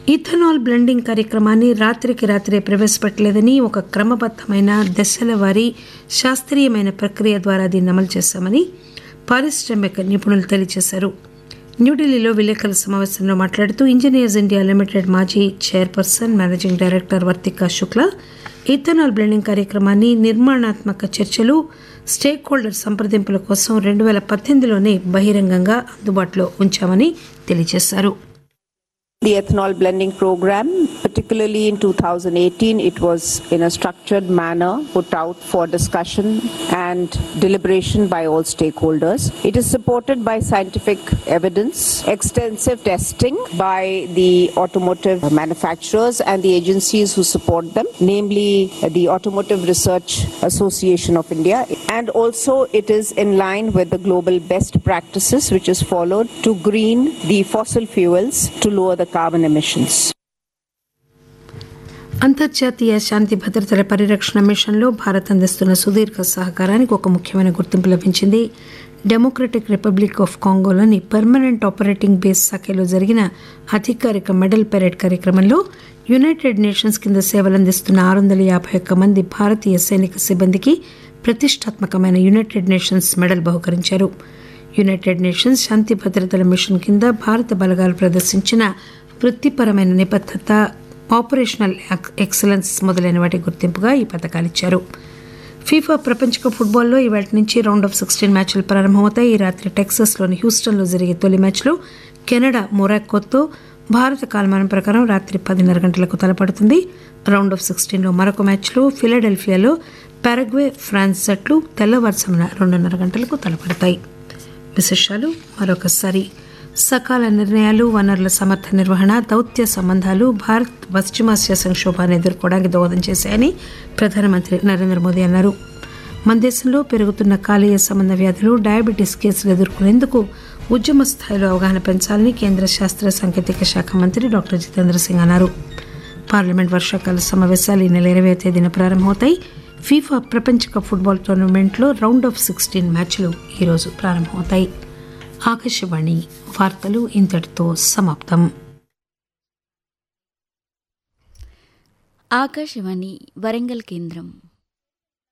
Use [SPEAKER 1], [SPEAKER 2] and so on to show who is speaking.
[SPEAKER 1] Ethanol blending కార్యక్రమాన్ని రాత్రికి రాత్రే ప్రవేశపెట్టలేదని ఒక క్రమబద్దమైన దశల వారీ శాస్త్రీయమైన ప్రక్రియ ద్వారా దీన్ని అమలు చేశామని పారిశ్రామిక నిపుణులు తెలియజేశారు న్యూఢిల్లీలో విలేకరుల సమావేశంలో మాట్లాడుతూ ఇంజనీర్స్ ఇండియా లిమిటెడ్ మాజీ chairperson managing director Vartika Shukla ethanol blending కార్యక్రమాన్ని నిర్మాణాత్మక చర్చలు స్టేక్ హోల్డర్ సంప్రదింపుల కోసం రెండు వేల పద్దెనిమిదిలోనే బహిరంగంగా అందుబాటులో ఉంచామని తెలియజేశారు
[SPEAKER 2] The ethanol blending program, particularly in 2018, it was in a structured manner put out for discussion and deliberation by all stakeholders. It is supported by scientific evidence, extensive testing by the automotive manufacturers and the agencies who support them, namely the Automotive Research Association of India. And also, it is in line with the global best practices which is followed to green the fossil fuels to lower the carbon emissions.
[SPEAKER 1] అంతర్జాతీయ శాంతి భద్రతల పరిరక్షణ మిషన్లో భారత్ అందిస్తున్న సుదీర్ఘ సహకారానికి ఒక ముఖ్యమైన గుర్తింపు లభించింది డెమోక్రటిక్ రిపబ్లిక్ ఆఫ్ కాంగోలోని పర్మనెంట్ ఆపరేటింగ్ బేస్ శాఖలో జరిగిన అధికారిక మెడల్ పెరేడ్ కార్యక్రమంలో యునైటెడ్ నేషన్స్ కింద సేవలందిస్తున్న ఆరు వందల యాభై ఒక్క మంది భారతీయ సైనిక సిబ్బందికి ప్రతిష్టాత్మకమైన యునైటెడ్ నేషన్స్ మెడల్ బహుకరించారు యునైటెడ్ నేషన్స్ శాంతి భద్రతల మిషన్ కింద భారత బలగాలు ప్రదర్శించిన వృత్తిపరమైన నిబద్దత ఆపరేషనల్ ఎక్సలెన్స్ మొదలైన వాటి గుర్తింపుగా ఈ పథకాలు ఇచ్చారు ఫీఫా ప్రపంచ కప్ ఫుట్బాల్లో ఇవాటి నుంచి రౌండ్ ఆఫ్ సిక్స్టీన్ మ్యాచ్లు ప్రారంభమవుతాయి ఈ రాత్రి టెక్సస్లోని హ్యూస్టన్లో జరిగే తొలి మ్యాచ్లో కెనడా మొరాకోతో భారత కాలమానం ప్రకారం రాత్రి పదిన్నర గంటలకు తలపడుతుంది రౌండ్ ఆఫ్ సిక్స్టీన్లో మరొక మ్యాచ్లో ఫిలడెల్ఫియాలో పారగ్వే ఫ్రాన్స్ జట్లు తెల్లవారుసమున రెండున్నర గంటలకు తలపడతాయి విశేషాలు మరొకసారి సకాల నిర్ణయాలు వనరుల సమర్థ నిర్వహణ దౌత్య సంబంధాలు భారత్ పశ్చిమాసియా సంక్షోభాన్ని ఎదుర్కోవడానికి దోహదం చేశాయని ప్రధానమంత్రి నరేంద్ర మోదీ అన్నారు మన దేశంలో పెరుగుతున్న కాలేయ సంబంధ వ్యాధులు డయాబెటీస్ కేసులు ఎదుర్కొనేందుకు ఉద్యమ స్థాయిలో అవగాహన పెంచాలని కేంద్ర శాస్త్ర సాంకేతిక శాఖ మంత్రి డాక్టర్ జితేంద్ర సింగ్ అన్నారు పార్లమెంట్ వర్షాకాల సమావేశాలు ఈ నెల ఇరవై తేదీన ప్రారంభమవుతాయి ఫీఫా ప్రపంచ కప్ ఫుట్బాల్ టోర్నమెంట్లో రౌండ్ ఆఫ్ సిక్స్టీన్ మ్యాచ్లు ఈరోజు ప్రారంభమవుతాయి ఆకాశవాణి వార్తలు ఇంతటితో సమాప్తం
[SPEAKER 3] ఆకాశవాణి వరంగల్ కేంద్రం